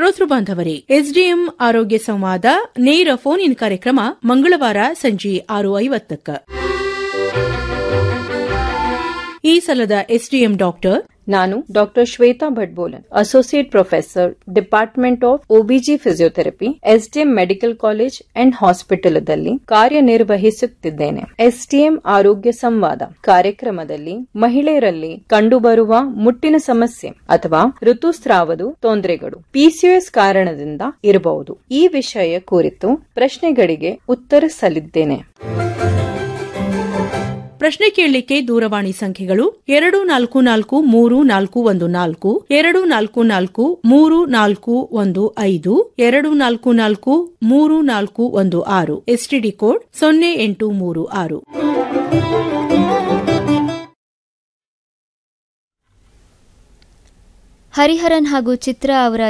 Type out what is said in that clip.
ಶ್ರೋತೃ ಬಾಂಧವರೇ ಎಸ್ಡಿಎಂ ಆರೋಗ್ಯ ಸಂವಾದ ನೇರ ಫೋನ್ ಇನ್ ಕಾರ್ಯಕ್ರಮ ಮಂಗಳವಾರ ಸಂಜೆ ಆರು ಐವತ್ತಕ್ಕ ಈ ಸಲದ ಎಸ್ಡಿಎಂ ಡಾಕ್ಟರ್ ನಾನು ಡಾಕ್ಟರ್ ಶ್ವೇತಾ ಭಟ್ಬೋಲನ್ associate professor department of OBG physiotherapy SDM medical college and ಹಾಸ್ಪಿಟಲದಲ್ಲಿ ಕಾರ್ಯನಿರ್ವಹಿಸುತ್ತಿದ್ದೇನೆ ಎಸ್ಡಿಎಂ ಆರೋಗ್ಯ ಸಂವಾದ ಕಾರ್ಯಕ್ರಮದಲ್ಲಿ ಮಹಿಳೆಯರಲ್ಲಿ ಕಂಡುಬರುವ ಮುಟ್ಟಿನ ಸಮಸ್ಯೆ ಅಥವಾ ಋತುಸ್ರಾವದ ತೊಂದರೆಗಳು ಪಿಸಿಎಸ್ ಕಾರಣದಿಂದ ಇರಬಹುದು ಈ ವಿಷಯ ಕುರಿತು ಪ್ರಶ್ನೆಗಳಿಗೆ ಉತ್ತರಿಸಲಿದ್ದೇನೆ ಪ್ರಶ್ನೆ ಕೇಳಲಿಕ್ಕೆ ದೂರವಾಣಿ ಸಂಖ್ಯೆಗಳು ಎರಡು ನಾಲ್ಕು ನಾಲ್ಕು ಮೂರು ನಾಲ್ಕು ಒಂದು ನಾಲ್ಕು ಎರಡು ನಾಲ್ಕು ನಾಲ್ಕು ಮೂರು ನಾಲ್ಕು ಒಂದು ಐದು ಎರಡು ನಾಲ್ಕು ನಾಲ್ಕು ಮೂರು ನಾಲ್ಕು ಒಂದು ಆರು ಎಸ್ಟಿಡಿ ಕೋಡ್ ಸೊನ್ನೆ ಎಂಟು ಮೂರು ಆರು ಹರಿಹರನ್ ಹಾಗೂ ಚಿತ್ರ ಅವರ